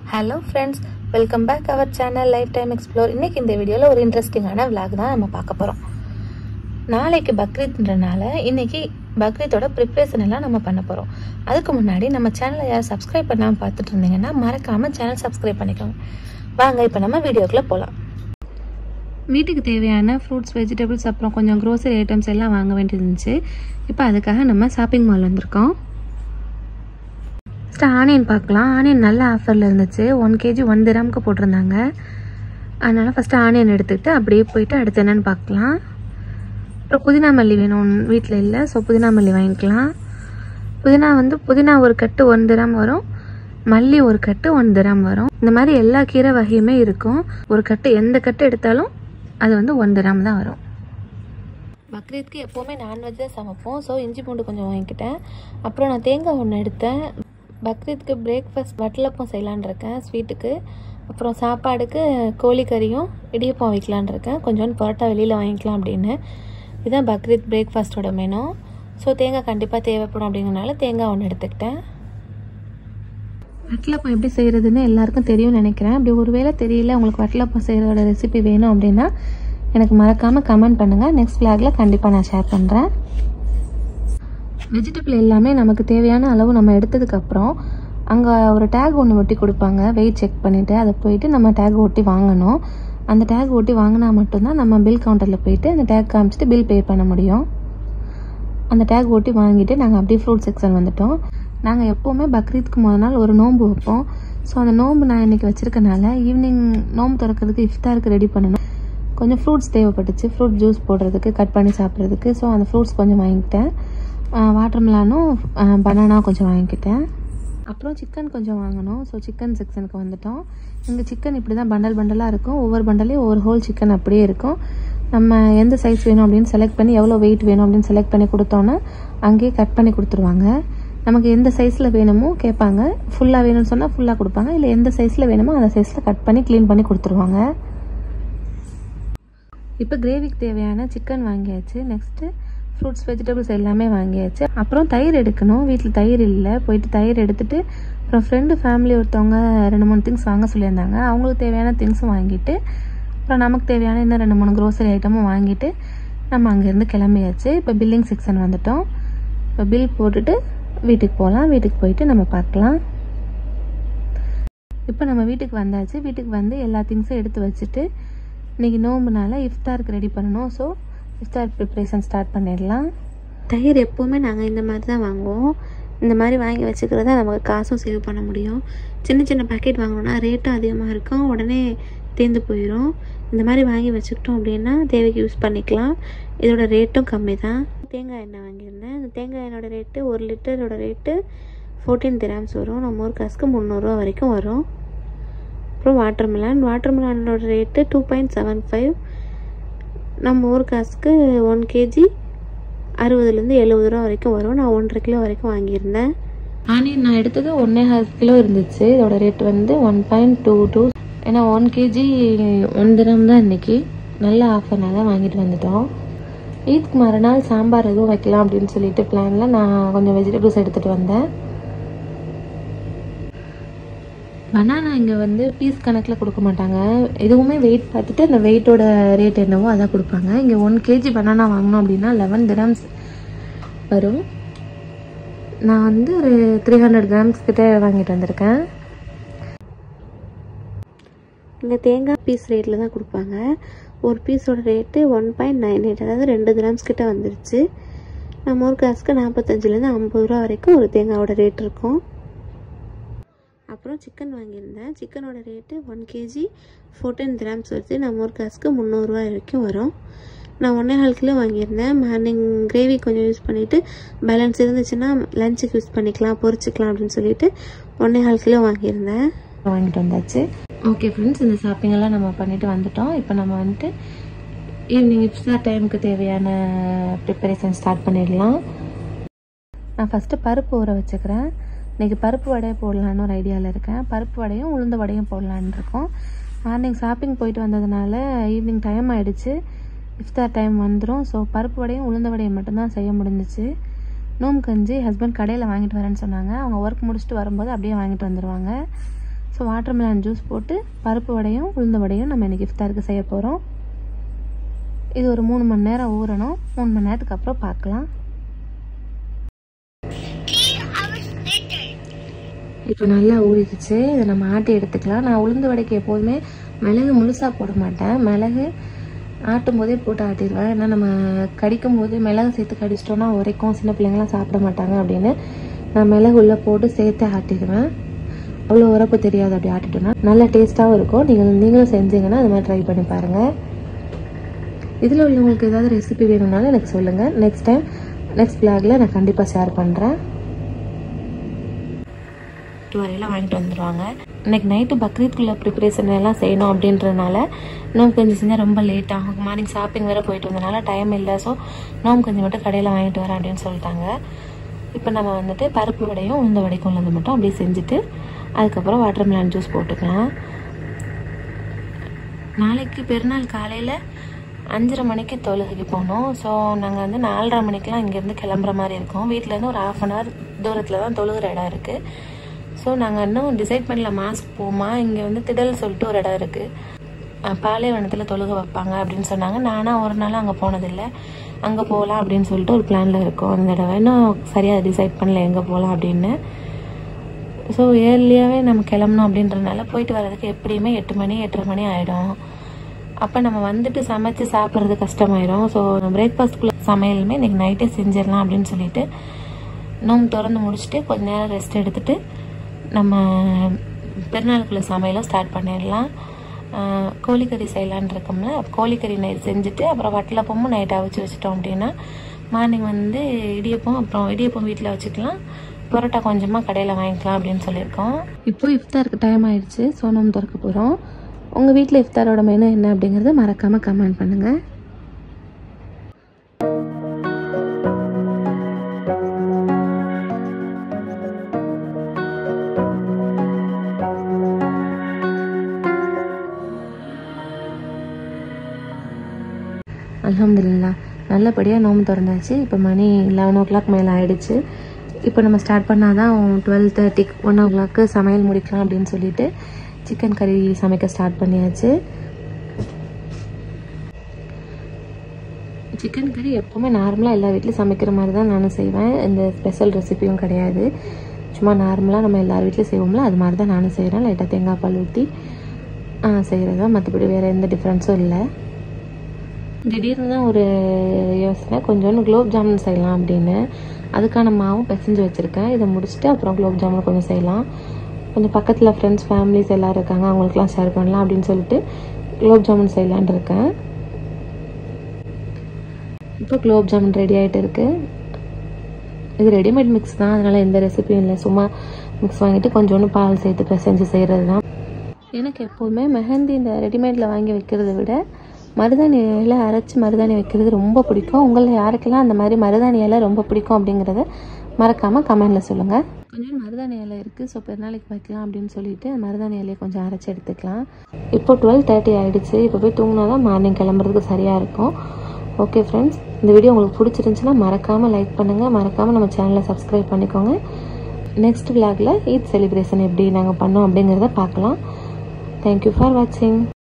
hello friends welcome back our channel life time explore இன்னைக்கு இந்த வீடியோவில் ஒரு இன்ட்ரெஸ்டிங்கான விளாக் தான் நம்ம பார்க்க போகிறோம் நாளைக்கு பக்ரீத்ன்றனால இன்னைக்கு பக்ரீத்தோட ப்ரிப்ரேஷன் எல்லாம் நம்ம பண்ண போகிறோம் அதுக்கு முன்னாடி நம்ம சேனலை யார் சப்ஸ்கிரைப் பண்ணாமல் பார்த்துட்டு இருந்தீங்கன்னா மறக்காமல் சேனல் சப்ஸ்கிரைப் பண்ணிக்கோங்க வாங்க இப்போ நம்ம வீடியோக்குள்ளே போகலாம் வீட்டுக்கு தேவையான ஃப்ரூட்ஸ் வெஜிடபிள்ஸ் அப்புறம் கொஞ்சம் க்ரோசரி ஐட்டம்ஸ் எல்லாம் வாங்க வேண்டியது இருந்துச்சு இப்போ அதுக்காக நம்ம ஷாப்பிங் மால் வந்திருக்கோம் ஃபஸ்ட்டு ஆனியன் பார்க்கலாம் ஆனியன் நல்ல ஆஃபரில் இருந்துச்சு ஒன் கேஜி ஒன் திராமுக்கு போட்டிருந்தாங்க அதனால் ஃபஸ்ட்டு ஆனியன் எடுத்துக்கிட்டு அப்படியே போயிட்டு அடுத்து என்னென்னு பார்க்கலாம் அப்புறம் புதினா மல்லி வேணும் வீட்டில் இல்லை ஸோ புதினா மல்லி வாங்கிக்கலாம் புதினா வந்து புதினா ஒரு கட்டு ஒன் திராம் வரும் மல்லி ஒரு கட்டு ஒன் திராம் வரும் இந்த மாதிரி எல்லா கீரை வகையுமே இருக்கும் ஒரு கட்டு எந்த கட்டு எடுத்தாலும் அது வந்து ஒன் திராம் தான் வரும் பக்ரீத்க்கு எப்போவுமே நான்வெஜ் தான் சமைப்போம் ஸோ இஞ்சி பூண்டு கொஞ்சம் வாங்கிக்கிட்டேன் அப்புறம் நான் தேங்காய் ஒன்று எடுத்தேன் பக்ரீத்க்கு பிரேக்ஃபாஸ்ட் வட்டலப்பம் செய்யலான் இருக்கேன் ஸ்வீட்டுக்கு அப்புறம் சாப்பாடுக்கு கோழிக்கறியும் இடியப்பம் வைக்கலான் இருக்கேன் கொஞ்சோண்டு பரோட்டா வெளியில் வாங்கிக்கலாம் அப்படின்னு இதுதான் பக்ரீத் பிரேக்ஃபாஸ்ட்டோட மெனு ஸோ தேங்காய் கண்டிப்பாக தேவைப்படும் அப்படிங்கிறனால தேங்காய் ஒன்று எடுத்துக்கிட்டேன் வட்டலப்பம் எப்படி செய்கிறதுன்னு எல்லாருக்கும் தெரியும்னு நினைக்கிறேன் அப்படி ஒருவேளை தெரியல உங்களுக்கு வட்டலப்பம் செய்கிறதோட ரெசிபி வேணும் அப்படின்னா எனக்கு மறக்காமல் கமெண்ட் பண்ணுங்கள் நெக்ஸ்ட் ஃப்ளாகில் கண்டிப்பாக நான் ஷேர் பண்ணுறேன் வெஜிடபிள் எல்லாமே நமக்கு தேவையான அளவு நம்ம எடுத்ததுக்கப்புறம் அங்கே ஒரு டேக் ஒன்று ஒட்டி கொடுப்பாங்க வெயிட் செக் பண்ணிவிட்டு அதை போயிட்டு நம்ம டேக் ஒட்டி வாங்கணும் அந்த டேக் ஒட்டி வாங்கினா மட்டும்தான் நம்ம பில் கவுண்டரில் போயிட்டு அந்த டேக் காமிச்சிட்டு பில் பே பண்ண முடியும் அந்த டேக் ஒட்டி வாங்கிட்டு நாங்கள் அப்படியே ஃப்ரூட் செக்ஷன் வந்துட்டோம் நாங்கள் எப்போவுமே பக்ரீத்துக்கு முதல் நாள் ஒரு நோன்பு வைப்போம் ஸோ அந்த நோன்பு நான் இன்றைக்கி வச்சுருக்கனால ஈவினிங் நோன்பு திறக்கிறதுக்கு இஃப்தாருக்கு ரெடி பண்ணணும் கொஞ்சம் ஃப்ரூட்ஸ் தேவைப்பட்டுச்சு ஃப்ரூட் ஜூஸ் போடுறதுக்கு கட் பண்ணி சாப்பிட்றதுக்கு ஸோ அந்த ஃப்ரூட்ஸ் கொஞ்சம் வாங்கிக்கிட்டேன் வாட்டர் மிலானும் பனானா கொஞ்சம் வாங்கிக்கிட்டேன் அப்புறம் சிக்கன் கொஞ்சம் வாங்கணும் ஸோ சிக்கன் செக்ஷனுக்கு வந்துட்டோம் இங்கே சிக்கன் இப்படி தான் பண்டல் பண்டலாக இருக்கும் ஒவ்வொரு பண்டலையும் ஒவ்வொரு ஹோல் சிக்கன் அப்படியே இருக்கும் நம்ம எந்த சைஸ் வேணும் அப்படின்னு செலக்ட் பண்ணி எவ்வளோ வெயிட் வேணும் அப்படின்னு செலக்ட் பண்ணி கொடுத்தோன்னா அங்கேயே கட் பண்ணி கொடுத்துருவாங்க நமக்கு எந்த சைஸில் வேணுமோ கேட்பாங்க ஃபுல்லாக வேணும்னு சொன்னால் ஃபுல்லாக கொடுப்பாங்க இல்லை எந்த சைஸில் வேணுமோ அந்த சைஸில் கட் பண்ணி க்ளீன் பண்ணி கொடுத்துருவாங்க இப்போ கிரேவிக்கு தேவையான சிக்கன் வாங்கியாச்சு நெக்ஸ்ட்டு ஃப்ரூட்ஸ் வெஜிடபிள்ஸ் எல்லாமே வாங்கியாச்சு அப்புறம் தயிர் எடுக்கணும் வீட்டில் தயிர் இல்லை போயிட்டு தயிர் எடுத்துட்டு அப்புறம் ஃப்ரெண்டு ஃபேமிலி ஒருத்தவங்க ரெண்டு மூணு திங்ஸ் வாங்க சொல்லியிருந்தாங்க அவங்களுக்கு தேவையான திங்ஸும் வாங்கிட்டு அப்புறம் நமக்கு தேவையான இன்னும் ரெண்டு மூணு க்ரோசரி ஐட்டமும் வாங்கிட்டு நம்ம அங்கேருந்து கிளம்பியாச்சு இப்போ பில்லிங் செக்ஷன் வந்துட்டோம் இப்போ பில் போட்டுட்டு வீட்டுக்கு போகலாம் வீட்டுக்கு போயிட்டு நம்ம பார்க்கலாம் இப்போ நம்ம வீட்டுக்கு வந்தாச்சு வீட்டுக்கு வந்து எல்லா திங்ஸும் எடுத்து வச்சுட்டு இன்றைக்கி நோம்புனால இஃப்தாருக்கு ரெடி பண்ணணும் ஸோ இஃப்தார் ப்ரிப்ரேஷன் ஸ்டார்ட் பண்ணிடலாம் தயிர் எப்போவுமே நாங்கள் இந்த மாதிரி தான் வாங்குவோம் இந்த மாதிரி வாங்கி வச்சுக்கிறதா நமக்கு காசும் சேவ் பண்ண முடியும் சின்ன சின்ன பேக்கெட் வாங்கணும்னா ரேட்டும் அதிகமாக இருக்கும் உடனே தேர்ந்து போயிடும் இந்த மாதிரி வாங்கி வச்சுக்கிட்டோம் அப்படின்னா தேவைக்கு யூஸ் பண்ணிக்கலாம் இதோட ரேட்டும் கம்மி தான் தேங்காய் எண்ணெய் வாங்கியிருந்தேன் இந்த தேங்காய் எண்ணெயோட ரேட்டு ஒரு லிட்டரோட ரேட்டு ஃபோர்டீன் கிராம்ஸ் வரும் நம்ம ஊர் காசுக்கு முந்நூறுரூவா வரைக்கும் வரும் அப்புறம் வாட்டர் மிலான் வாட்டர் மிலானோட rate two point seven five நம்ம ஊர் காசுக்கு ஒன் கேஜி அறுபதுலேருந்து எழுபது ரூபா வரைக்கும் வரும் நான் ஒன்றரை கிலோ வரைக்கும் வாங்கியிருந்தேன் ஆனியன் நான் எடுத்தது ஒன்றே ஹாஃப் கிலோ இருந்துச்சு இதோட ரேட் வந்து ஒன் பாயிண்ட் டூ டூ ஏன்னா ஒன் கேஜி ஒன் தினம் தான் இன்றைக்கி நல்ல ஆஃபர்னால தான் வாங்கிட்டு வந்துட்டோம் ஈத்க்கு மறுநாள் சாம்பார் எதுவும் வைக்கலாம் அப்படின்னு சொல்லிட்டு பிளானில் நான் கொஞ்சம் வெஜிடபிள்ஸ் எடுத்துகிட்டு வந்தேன் பனானா இங்கே வந்து பீஸ் கணக்கில் கொடுக்க மாட்டாங்க எதுவுமே வெயிட் பார்த்துட்டு அந்த வெயிட்டோட ரேட் என்னவோ அதான் கொடுப்பாங்க இங்கே ஒன் கேஜி பனானா வாங்கினோம் அப்படின்னா லெவன் கிராம்ஸ் வரும் நான் வந்து ஒரு த்ரீ ஹண்ட்ரட் கிராம்ஸ் கிட்ட வாங்கிட்டு வந்திருக்கேன் இங்கே தேங்காய் பீஸ் ரேட்டில் தான் கொடுப்பாங்க ஒரு பீஸோட rate one point nine eight அதாவது ரெண்டு கிராம்ஸ் கிட்ட வந்துருச்சு நம்ம ஊர் காசுக்கு நாற்பத்தஞ்சிலேருந்து ஐம்பது ரூபா வரைக்கும் ஒரு தேங்காயோட ரேட் இருக்கும் அப்புறம் சிக்கன் வாங்கியிருந்தேன் சிக்கனோட rate one KG fourteen grams வருது நம்ம ஊர் காசுக்கு முந்நூறுரூவா வரைக்கும் வரும் நான் ஒன்றே கால் கிலோ வாங்கியிருந்தேன் மார்னிங் கிரேவி கொஞ்சம் யூஸ் பண்ணிவிட்டு பேலன்ஸ் இருந்துச்சுன்னா லஞ்சுக்கு யூஸ் பண்ணிக்கலாம் பொரிச்சிக்கலாம் அப்படின்னு சொல்லிட்டு ஒன்றே கால் கிலோ வாங்கியிருந்தேன் வாங்கிட்டு வந்தாச்சு ஓகே ஃப்ரெண்ட்ஸ் இந்த ஷாப்பிங் எல்லாம் நம்ம பண்ணிட்டு வந்துட்டோம் இப்போ நம்ம வந்துட்டு ஈவினிங் இப்ஸார் டைமுக்கு தேவையான ப்ரிப்பரேஷன் ஸ்டார்ட் பண்ணிடலாம் நான் ஃபஸ்ட்டு பருப்பு ஊற வச்சுக்கிறேன் இன்றைக்கி பருப்பு வடையை போடலான்னு ஒரு ஐடியாவில் இருக்கேன் பருப்பு வடையும் உளுந்த வடையும் போடலான்னு இருக்கோம் மார்னிங் ஷாப்பிங் போயிட்டு வந்ததுனால ஈவினிங் டைம் ஆகிடுச்சு இஃப்தார் டைம் வந்துடும் ஸோ பருப்பு வடையும் உளுந்த வடையும் மட்டும்தான் செய்ய முடிஞ்சிச்சு நோம்பு கஞ்சி ஹஸ்பண்ட் கடையில் வாங்கிட்டு வரேன்னு சொன்னாங்க அவங்க ஒர்க் முடிச்சுட்டு வரும்போது அப்படியே வாங்கிட்டு வந்துடுவாங்க ஸோ வாட்டர்மெலன் ஜூஸ் போட்டு பருப்பு வடையும் உளுந்த வடையும் நம்ம இன்றைக்கி இஃப்தாருக்கு செய்ய போகிறோம் இது ஒரு மூணு மணி நேரம் ஊறணும் மூணு மணி நேரத்துக்கு அப்புறம் பார்க்கலாம் இப்போ நல்லா ஊறிடுச்சு இதை நம்ம ஆட்டி எடுத்துக்கலாம் நான் உளுந்து வடைக்கு எப்போதுமே மிளகு முழுசாக போட மாட்டேன் மிளகு ஆட்டும் போதே போட்டு ஆட்டிடுவேன் ஏன்னா நம்ம கடிக்கும் போது மிளகு சேர்த்து கடிச்சிட்டோன்னா உரைக்கும் சின்ன பிள்ளைங்களாம் சாப்பிட மாட்டாங்க அப்படின்னு நான் மிளகு உள்ளே போட்டு சேர்த்து ஆட்டிடுவேன் அவ்வளோ உரப்பு தெரியாது அப்படி ஆட்டிட்டோன்னா நல்லா டேஸ்ட்டாகவும் இருக்கும் நீங்கள் நீங்களும் செஞ்சீங்கன்னா அது மாதிரி ட்ரை பண்ணி பாருங்கள் இதில் உள்ளவங்களுக்கு ஏதாவது ரெசிபி வேணும்னாலும் எனக்கு சொல்லுங்கள் நெக்ஸ்ட் டைம் நெக்ஸ்ட் பிளாகில் நான் கண்டிப்பாக ஷேர் பண்ணுறேன் டூ வரையில வாங்கிட்டு வந்துடுவாங்க இன்னைக்கு நைட்டு பக்ரீத்குள்ள ப்ரிப்பரேஷன் எல்லாம் செய்யணும் அப்படின்றதுனால நோம்பு கொஞ்சம் செஞ்சால் ரொம்ப லேட் ஆகும் மார்னிங் ஷாப்பிங் வேறு போயிட்டு வந்தனால டைம் இல்லை ஸோ நோம்பு கொஞ்சம் மட்டும் கடையில் வாங்கிட்டு வரேன் அப்படின்னு சொல்லிட்டாங்க இப்போ நம்ம வந்துட்டு பருப்பு வடையும் உளுந்த வடைக்கும் உள்ளது மட்டும் அப்படியே செஞ்சுட்டு அதுக்கப்புறம் வாட்டர் மிலான் ஜூஸ் போட்டுக்கலாம் நாளைக்கு பெருநாள் காலையில் அஞ்சரை மணிக்கு தொழுகைக்கு போகணும் ஸோ நாங்கள் வந்து நாலரை மணிக்கெலாம் இங்கேருந்து கிளம்புற மாதிரி இருக்கோம் வீட்டிலேருந்து ஒரு ஆஃப் அன் ஹவர் தூரத்தில் தான் தொழுகிற இடம் இருக்குது ஸோ நாங்கள் இன்னும் டிசைட் பண்ணல மாஸ்க் போமா இங்கே வந்து திடல் சொல்லிட்டு ஒரு இடம் இருக்குது பாலைவனத்தில் தொழுக வைப்பாங்க அப்படின்னு சொன்னாங்க நானாக ஒரு நாள் அங்கே போனதில்லை அங்கே போகலாம் அப்படின்னு சொல்லிட்டு ஒரு பிளானில் இருக்கோம் அந்த தடவை இன்னும் சரியாக டிசைட் பண்ணல எங்கே போகலாம் அப்படின்னு ஸோ ஏர்லியாகவே நம்ம கிளம்பணும் அப்படின்றனால போயிட்டு வர்றதுக்கு எப்படியுமே எட்டு மணி எட்டரை மணி ஆகிடும் அப்போ நம்ம வந்துட்டு சமைச்சு சாப்பிட்றது கஷ்டமாயிடும் ஸோ பிரேக்ஃபாஸ்ட்குள்ளே சமையலுமே இன்றைக்கி நைட்டே செஞ்சிடலாம் அப்படின்னு சொல்லிட்டு நோம்பு திறந்து முடிச்சுட்டு கொஞ்ச நேரம் ரெஸ்ட் எடுத்துகிட்டு நம்ம பெருநாளுக்குள்ள சமையலும் ஸ்டார்ட் பண்ணிடலாம் கோழிக்கறி செய்யலான் இருக்கோம்ல கோழிக்கறி நைட் செஞ்சுட்டு அப்புறம் வட்டலப்பமும் நைட் அவிச்சு வச்சுட்டோம் அப்படின்னா மார்னிங் வந்து இடியப்பம் அப்புறம் இடியப்பம் வீட்டில் வச்சுக்கலாம் பரோட்டா கொஞ்சமாக கடையில் வாங்கிக்கலாம் அப்படின்னு சொல்லியிருக்கோம் இப்போ இஃப்தாருக்கு டைம் ஆயிடுச்சு ஸோ நம்ம திறக்க போகிறோம் உங்கள் வீட்டில் இஃப்தாரோட மெனு என்ன அப்படிங்கிறத மறக்காமல் கமெண்ட் பண்ணுங்கள் அலமதுல்லா நல்லபடியாக நோம்பு திறந்தாச்சு இப்போ மணி லெவன் ஓ கிளாக் மேலே ஆயிடுச்சு இப்போ நம்ம ஸ்டார்ட் பண்ணால் தான் twelve thirty one o'clock சமையல் முடிக்கலாம் அப்படின்னு சொல்லிட்டு சிக்கன் கறி சமைக்க ஸ்டார்ட் பண்ணியாச்சு சிக்கன் கறி எப்போவுமே நார்மலாக எல்லா வீட்லேயும் சமைக்கிற மாதிரி தான் நானும் செய்வேன் இந்த ஸ்பெஷல் ரெசிபியும் கிடையாது சும்மா நார்மலாக நம்ம எல்லார் வீட்லேயும் செய்வோம்ல அது மாதிரி தான் நானும் செய்கிறேன் லைட்டாக தேங்காய் பால் ஊற்றி செய்கிறது தான் மற்றபடி வேறு எந்த டிஃப்ரென்ஸும் இல்லை திடீர்னு தான் ஒரு யோசனை கொஞ்சோண்டு குலோப் ஜாமுன் செய்யலாம் அப்படின்னு அதுக்கான மாவும் பிசைஞ்சு வச்சுருக்கேன் இதை முடிச்சுட்டு அப்புறம் குலோப் ஜாமுன் கொஞ்சம் செய்யலாம் கொஞ்சம் பக்கத்தில் ஃப்ரெண்ட்ஸ் ஃபேமிலிஸ் எல்லோரும் இருக்காங்க அவங்களுக்குலாம் ஷேர் பண்ணலாம் அப்படின்னு சொல்லிட்டு குலோப் ஜாமுன் செய்யலான் இருக்கேன் இப்போ குலோப் ஜாமுன் ரெடி ஆகிட்டு இருக்குது இது ரெடிமேட் மிக்ஸ் தான் அதனால் எந்த ரெசிபியும் இல்லை சும்மா மிக்ஸ் வாங்கிட்டு கொஞ்சோண்டு பால் சேர்த்து பிசைஞ்சு செய்கிறது தான் எனக்கு எப்போதுமே மெஹந்தி இந்த ரெடிமேடில் வாங்கி வைக்கிறத விட மருதாணி இலை அரைச்சி மருதாணி வைக்கிறது ரொம்ப பிடிக்கும் உங்களில் யாருக்கெல்லாம் அந்த மாதிரி மருதாணி இலை ரொம்ப பிடிக்கும் அப்படிங்கிறத மறக்காமல் கமெண்டில் சொல்லுங்கள் கொஞ்சம் மருதாணி இலை இருக்குது ஸோ பெருநாளைக்கு வைக்கலாம் அப்படின்னு சொல்லிட்டு மருதாணி இலையை கொஞ்சம் அரைச்சி எடுத்துக்கலாம் இப்போ டுவெல் தேர்ட்டி ஆகிடுச்சு இப்போ போய் தூங்கினா தான் மார்னிங் கிளம்புறதுக்கு சரியாக இருக்கும் ஓகே ஃப்ரெண்ட்ஸ் இந்த வீடியோ உங்களுக்கு பிடிச்சிருந்துச்சுன்னா மறக்காமல் லைக் பண்ணுங்கள் மறக்காமல் நம்ம சேனலை சப்ஸ்கிரைப் பண்ணிக்கோங்க நெக்ஸ்ட் விளாகில் ஈத் செலிப்ரேஷன் எப்படி நாங்கள் பண்ணோம் அப்படிங்கிறத பார்க்கலாம் தேங்க்யூ ஃபார் வாட்சிங்